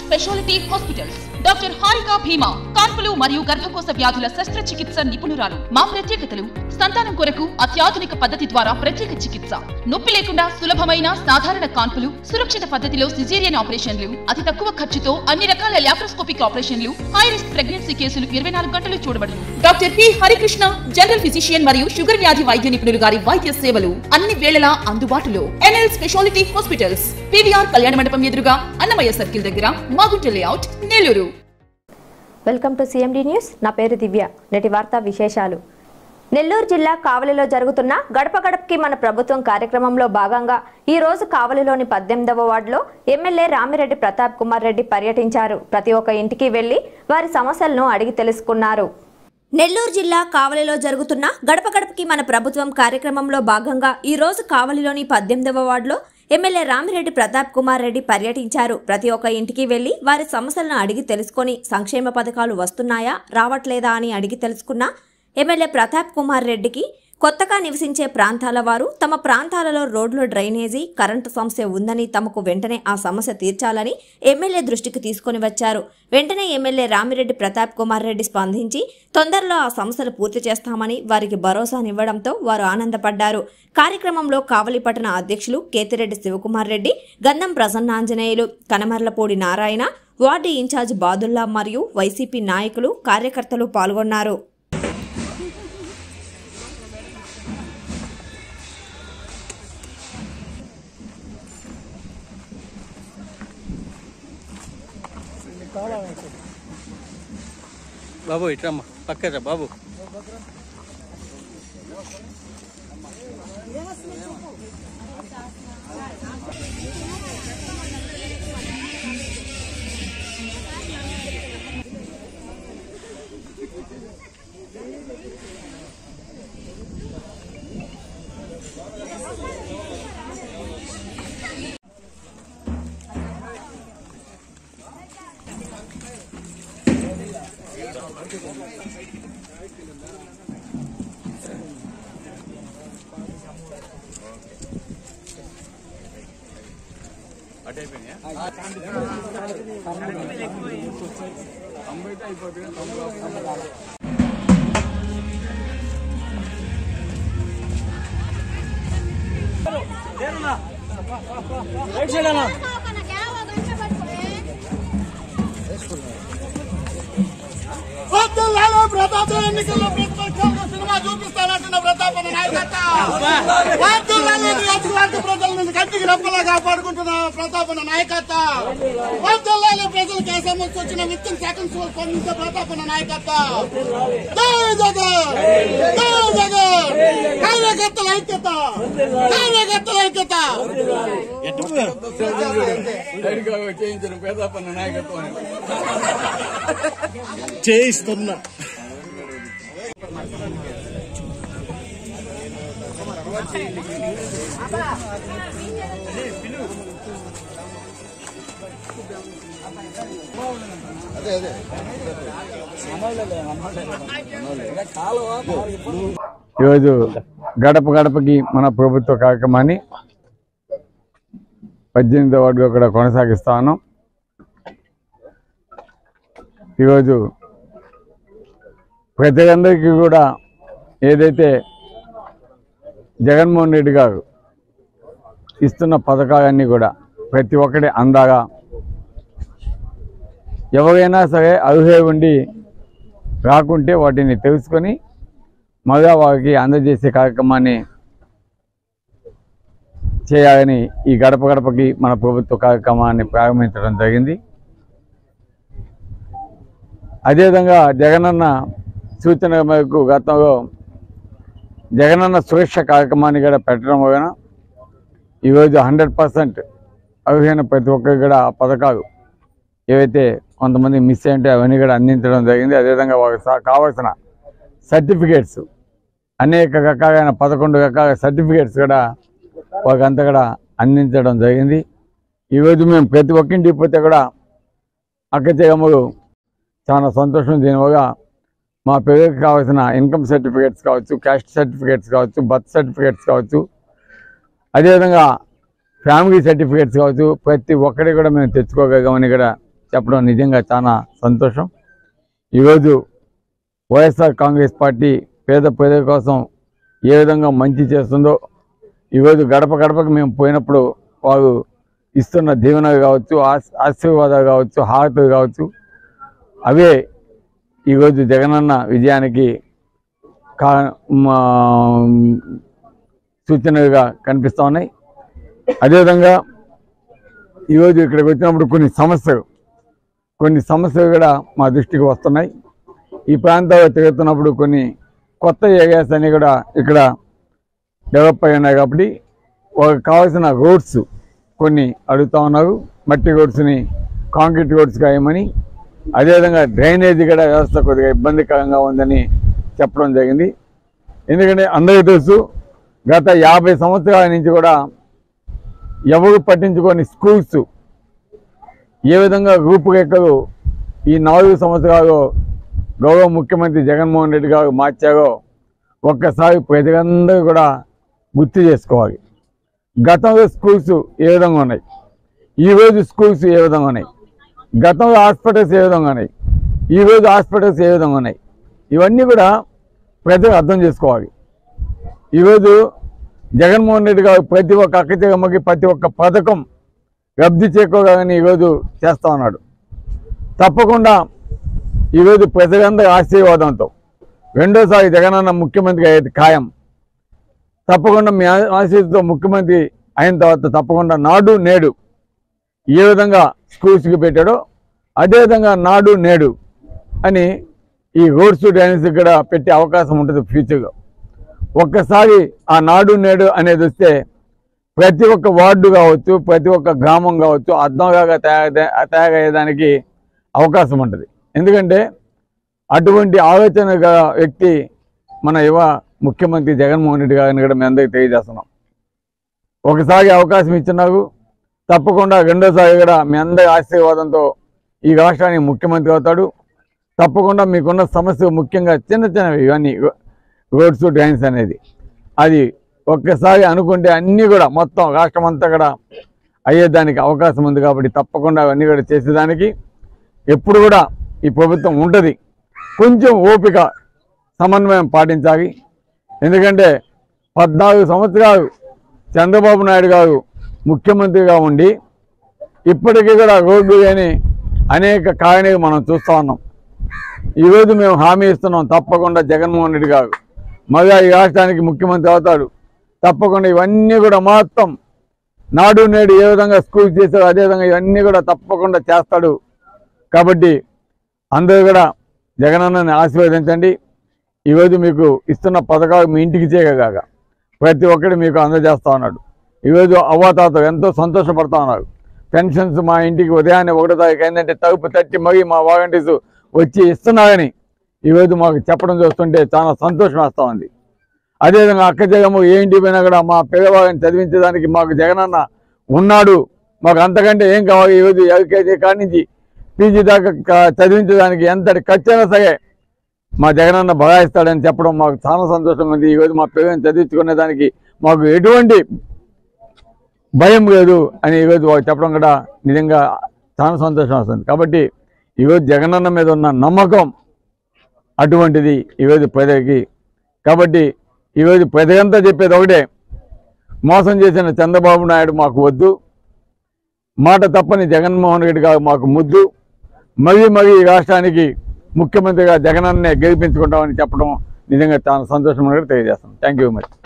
speciality hospitals doctor Harika భీమా కాన్పులు మరియు గర్భకోశ వ్యాధుల శస్త్రచికిత్స నిపుణురాలు మా ప్రత్యేకతలు సంతానం కొరకు అత్యాధునిక పద్ధతి ద్వారా ప్రత్యేక చికిత్స నొప్పి లేకుండా సులభమైన సాధారణ కాన్పులు సురక్షిత పద్ధతిలో సిజేరియన్ ఆపరేషన్లు అతి తక్కువ ఖర్చుతో అన్ని రకాల లాప్రోస్కోపిక్ ఆపరేషన్లు హై రిస్క్ ప్రెగ్నెన్సీ కేసులు ఇరవై నాలుగు గంటలు చూడబడును doctor P Harikrishna general physician మరియు షుగర్ వ్యాధి వైద్య నిపుణులు గారి వైద్య సేవలు అన్ని వేళలా అందుబాటులో ఎన్ఎల్ స్పెషాలిటీ హాస్పిటల్స్ పివిఆర్ కళ్యాణ మండపం ఎదురుగా అన్నమయ్య సర్కిల్ దగ్గర Magunta layout Nellore welcome to CMD news నా పేరు దివ్య నేటి వార్తా విశేషాలు నెల్లూరు జిల్లా కావలిలో జరుగుతున్న గడప గడపకి మన ప్రభుత్వం కార్యక్రమంలో భాగంగా ఈ రోజు కావలిలోని పద్దెనిమిదవ వార్డులో ఎమ్మెల్యే రామిరెడ్డి ప్రతాప్ కుమార్ రెడ్డి పర్యటించారు ప్రతి ఒక్క ఇంటికి వెళ్లి వారి సమస్యలను అడిగి తెలుసుకున్నారు నెల్లూరు జిల్లా కావలిలో జరుగుతున్న గడప గడపకి మన ప్రభుత్వం కార్యక్రమంలో భాగంగా ఈ రోజు కావలిలోని పద్దెనిమిదవ వార్డులో ఎమ్మెల్యే రామిరెడ్డి ప్రతాప్ కుమార్ రెడ్డి పర్యటించారు ప్రతి ఒక్క ఇంటికి వెళ్లి వారి సమస్యలను అడిగి తెలుసుకొని సంక్షేమ పథకాలు వస్తున్నాయా రావట్లేదా అని అడిగి తెలుసుకున్న ఎమ్మెల్యే ప్రతాప్ కుమార్ రెడ్డికి కొత్తగా నివసించే ప్రాంతాల వారు తమ ప్రాంతాలలో రోడ్లు డ్రైనేజీ కరెంటు సమస్య ఉందని తమకు వెంటనే ఆ సమస్య తీర్చాలని ఎమ్మెల్యే దృష్టికి తీసుకొని వచ్చారు వెంటనే ఎమ్మెల్యే రామిరెడ్డి ప్రతాప్ కుమార్ రెడ్డి స్పందించి తొందరలో ఆ సమస్యలు పూర్తి చేస్తామని వారికి భరోసానివ్వడంతో వారు ఆనందపడ్డారు కార్యక్రమంలో కావలి పట్టణ అధ్యక్షులు కేతిరెడ్డి శివకుమార్ రెడ్డి గంధం ప్రసన్నాంజనేయులు కనమర్లపూడి నారాయణ వార్డు ఇన్ఛార్జ్ బాదుల్లా మరియు వైసీపీ నాయకులు కార్యకర్తలు పాల్గొన్నారు బాబు ఇట్రమ్మా పక్కరా బాబు వద్దులాలో ప్రతాప్ ఎన్నికల్లో ప్రతిపక్షంగా సినిమా చూపిస్తానంటున్న ప్రతాప్ అన్న నాయకత్వం వద్దులాలో నియోజకవర్గ ప్రజల నుంచి కంటికి రెప్పలా కాపాడుకుంటున్న ప్రతాప్ అన్న నాయకత్వం వద్దులాలో ప్రజలకు ఏ సమస్య వచ్చిన విత్ ఇన్ సెకండ్స్ లో స్పందించే ప్రతాప్ అన్న నాయకత్వం జై జగన్ జై జగన్ కార్యకర్తల ఐక్యత కార్యకర్తల ఐక్యత చేయించిన పేదపన్న నాయకత్వం చేయిస్తున్నా ఈరోజు గడప గడపకి మన ప్రభుత్వ కార్యక్రమాన్ని పద్దెనిమిదో వార్డుగా కూడా కొనసాగిస్తా ఉన్నాం ఈరోజు ప్రజలందరికీ కూడా ఏదైతే జగన్మోహన్ రెడ్డి గారు ఇస్తున్న పథకాలన్నీ కూడా ప్రతి ఒక్కటి అందాగా ఎవరైనా సరే అర్హులై ఉండి రాకుంటే వాటిని తెలుసుకొని మళ్ళా వారికి అందజేసే కార్యక్రమాన్ని చేయాలని ఈ గడప గడపకి మన ప్రభుత్వ కార్యక్రమాన్ని ప్రారంభించడం జరిగింది అదేవిధంగా జగనన్న సూచన మేరకు గతంలో జగనన్న సురక్ష కార్యక్రమాన్ని కూడా పెట్టడం వలన ఈరోజు హండ్రెడ్ పర్సెంట్ అర్హులైన ప్రతి ఒక్కరికి కూడా ఆ పథకాలు ఏవైతే కొంతమంది మిస్ అయ్యంటే అవన్నీ కూడా అందించడం జరిగింది అదేవిధంగా వారికి సా- కావాల్సిన సర్టిఫికేట్స్ అనేక రకాలైన పదకొండు రకాల సర్టిఫికేట్స్ కూడా వాకంతా కూడా అందించడం జరిగింది ఈరోజు మేము ప్రతి ఒక్కింటికి పోతే కూడా అక్క చెగమ్మలు చాలా సంతోషం దీనివల్ల మా పిల్లలకి కావాల్సిన ఇన్కమ్ సర్టిఫికేట్స్ కావచ్చు క్యాస్ట్ సర్టిఫికేట్స్ కావచ్చు బర్త్ సర్టిఫికేట్స్ కావచ్చు అదేవిధంగా ఫ్యామిలీ సర్టిఫికేట్స్ కావచ్చు ప్రతి ఒక్కటి కూడా మేము తెచ్చుకోగలమని కూడా చెప్పడం నిజంగా చాలా సంతోషం ఈరోజు వైఎస్ఆర్ కాంగ్రెస్ పార్టీ పేద ప్రజల కోసం ఏ విధంగా మంచి చేస్తుందో ఈరోజు గడప గడపకు మేము పోయినప్పుడు వారు ఇస్తున్న దీవెనలు కావచ్చు ఆశ- ఆశీర్వాదాలు కావచ్చు హారతులు కావచ్చు అవే ఈరోజు జగనన్న విజయానికి కా మా- సూచనలుగా కనిపిస్తూ ఉన్నాయి అదేవిధంగా ఈరోజు ఇక్కడికి వచ్చినప్పుడు కొన్ని సమస్యలు కొన్ని సమస్యలు కూడా మా దృష్టికి వస్తున్నాయి ఈ ప్రాంతాల్లో తిరుగుతున్నప్పుడు కొన్ని కొత్త ఏరియాస్ అన్ని కూడా ఇక్కడ డెవలప్ అయి ఉన్నాయి కాబట్టి వాళ్ళకి కావాల్సిన రోడ్స్ కొన్ని అడుగుతా ఉన్నారు మట్టి రోడ్స్ని కాంక్రీట్ రోడ్స్గా వేయమని అదేవిధంగా డ్రైనేజీ కూడా వ్యవస్థ కొద్దిగా ఇబ్బందికరంగా ఉందని చెప్పడం జరిగింది ఎందుకంటే అందరికీ తెలుసు గత యాభై సంవత్సరాల నుంచి కూడా ఎవరు పట్టించుకొని స్కూల్స్ ఏ విధంగా రూపురేఖలు ఈ నాలుగు సంవత్సరాలు గౌరవ ముఖ్యమంత్రి జగన్మోహన్ రెడ్డి గారు మార్చారో ఒక్కసారి ప్రజలందరూ కూడా గుర్తు చేసుకోవాలి గతంలో స్కూల్స్ ఏ విధంగా ఉన్నాయి ఈరోజు స్కూల్స్ ఏ విధంగా ఉన్నాయి గతంలో హాస్పిటల్స్ ఏ విధంగా ఉన్నాయి ఈరోజు హాస్పిటల్స్ ఏ విధంగా ఉన్నాయి ఇవన్నీ కూడా ప్రజలు అర్థం చేసుకోవాలి ఈరోజు జగన్మోహన్ రెడ్డి గారు ప్రతి ఒక్క అక్కచెగమ్మకి ప్రతి ఒక్క పథకం లబ్ధి చేకూరాలని ఈరోజు చేస్తా ఉన్నాడు తప్పకుండా ఈరోజు ప్రజలందరి ఆశీర్వాదంతో రెండోసారి జగనన్న ముఖ్యమంత్రి అయ్యేది ఖాయం తప్పకుండా మీ ఆ- ఆశీస్సుతో ముఖ్యమంత్రి అయిన తర్వాత తప్పకుండా నాడు నేడు ఏ విధంగా స్కూల్స్కి పెట్టాడో అదేవిధంగా నాడు నేడు అని ఈ రోడ్స్ డ్రైనేజ్ కూడా పెట్టే అవకాశం ఉంటుంది ఫ్యూచర్లో ఒక్కసారి ఆ నాడు నేడు అనేది వస్తే ప్రతి ఒక్క వార్డు కావచ్చు ప్రతి ఒక్క గ్రామం కావచ్చు అర్థంగా తయారు తయారయ్యేదానికి అవకాశం ఉంటుంది ఎందుకంటే అటువంటి ఆలోచన గల వ్యక్తి మన యువ ముఖ్యమంత్రి జగన్మోహన్ రెడ్డి గారిని కూడా మేము అందరికీ తెలియజేస్తున్నాం ఒకసారి అవకాశం ఇచ్చినారు తప్పకుండా రెండోసారి కూడా మీ అందరి ఆశీర్వాదంతో ఈ రాష్ట్రానికి ముఖ్యమంత్రి అవుతాడు తప్పకుండా మీకున్న సమస్య ముఖ్యంగా చిన్న చిన్నవి ఇవన్నీ రోడ్స్ డ్రైన్స్ అనేది అది ఒక్కసారి అనుకుంటే అన్నీ కూడా మొత్తం రాష్ట్రం అంతా కూడా అయ్యేదానికి అవకాశం ఉంది కాబట్టి తప్పకుండా అవన్నీ కూడా చేసేదానికి ఎప్పుడు కూడా ఈ ప్రభుత్వం ఉంటుంది కొంచెం ఓపిక సమన్వయం పాటించాలి ఎందుకంటే పద్నాలుగు సంవత్సరాలు చంద్రబాబు నాయుడు గారు ముఖ్యమంత్రిగా ఉండి ఇప్పటికీ కూడా రోడ్డు లేని అనేక కారణాలు మనం చూస్తూ ఉన్నాం ఈరోజు మేము హామీ ఇస్తున్నాం తప్పకుండా జగన్మోహన్ రెడ్డి గారు మళ్ళా ఈ రాష్ట్రానికి ముఖ్యమంత్రి అవుతాడు తప్పకుండా ఇవన్నీ కూడా మొత్తం నాడు నేడు ఏ విధంగా స్కూల్ చేశారో అదేవిధంగా ఇవన్నీ కూడా తప్పకుండా చేస్తాడు కాబట్టి అందరూ కూడా జగనన్నని ఆశీర్వదించండి ఈరోజు మీకు ఇస్తున్న పథకాలు మీ ఇంటికి చేయగాక ప్రతి ఒక్కటి మీకు అందజేస్తా ఉన్నాడు ఈరోజు అవ్వాతాత ఎంతో సంతోషపడతా ఉన్నారు పెన్షన్స్ మా ఇంటికి ఉదయాన్నే ఒకటో తారీఖు ఏంటంటే తలుపు తట్టి మగి మా వాలంటీర్స్ వచ్చి ఇస్తున్నారని ఈరోజు మాకు చెప్పడం చూస్తుంటే చాలా సంతోషం వేస్తూ ఉంది అదేవిధంగా అక్క జగము ఏ ఇంటికి పోయినా కూడా మా పిల్లవాళ్ళని చదివించడానికి మాకు జగనన్న ఉన్నాడు మాకు అంతకంటే ఏం కావాలి ఈరోజు ఎల్కేజీ కాడి నుంచి పీజీ దాకా క- చదివించడానికి ఎంతటి ఖర్చు అయినా సరే మా జగనన్న బగాయిస్తాడని చెప్పడం మాకు చాలా సంతోషంగా ఉంది ఈరోజు మా పిల్లల్ని చదివించుకునే దానికి మాకు ఎటువంటి భయం లేదు అని ఈరోజు వాళ్ళు చెప్పడం కూడా నిజంగా చాలా సంతోషం వస్తుంది కాబట్టి ఈరోజు జగనన్న మీద ఉన్న నమ్మకం అటువంటిది ఈరోజు ప్రజలకి కాబట్టి ఈరోజు ప్రజలంతా చెప్పేది ఒకటే మోసం చేసిన చంద్రబాబు నాయుడు మాకు వద్దు మాట తప్పని జగన్మోహన్ రెడ్డి గారు మాకు ముద్దు మరీ మరీ ఈ రాష్ట్రానికి ముఖ్యమంత్రిగా జగనన్నే గెలిపించుకుంటామని చెప్పడం నిజంగా చాలా సంతోషం తెలియజేస్తాం thank you much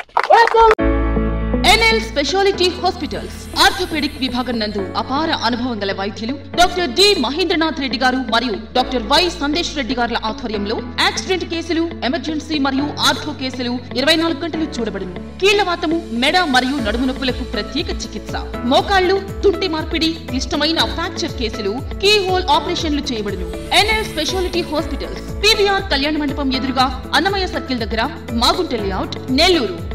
NL speciality hospitals orthopaedic విభాగం నందు అపార అనుభవం గల వైద్యులు డాక్టర్ డి మహేంద్రనాథ్ రెడ్డి గారు మరియు డాక్టర్ వై సందేశ్ రెడ్డి గారుల ఆధ్వర్యంలో యాక్సిడెంట్ కేసులు ఎమర్జెన్సీ మరియు ఆర్థో కేసులు ఇరవై నాలుగు గంటలు చూడబడును కీళ్లవాతము మెడ మరియు నడుము నొప్పులకు ప్రత్యేక చికిత్స మోకాళ్లు తుంటి మార్పిడి క్లిష్టమైన ఫ్రాక్చర్ కేసులు కీ హోల్ ఆపరేషన్లు చేయబడును ఎన్ఎల్ స్పెషాలిటీ హాస్పిటల్స్ పీవీఆర్ కళ్యాణ మండపం ఎదురుగా అన్నమయ్య సర్కిల్ దగ్గర మాగుంట లేఅవుట్ నెల్లూరు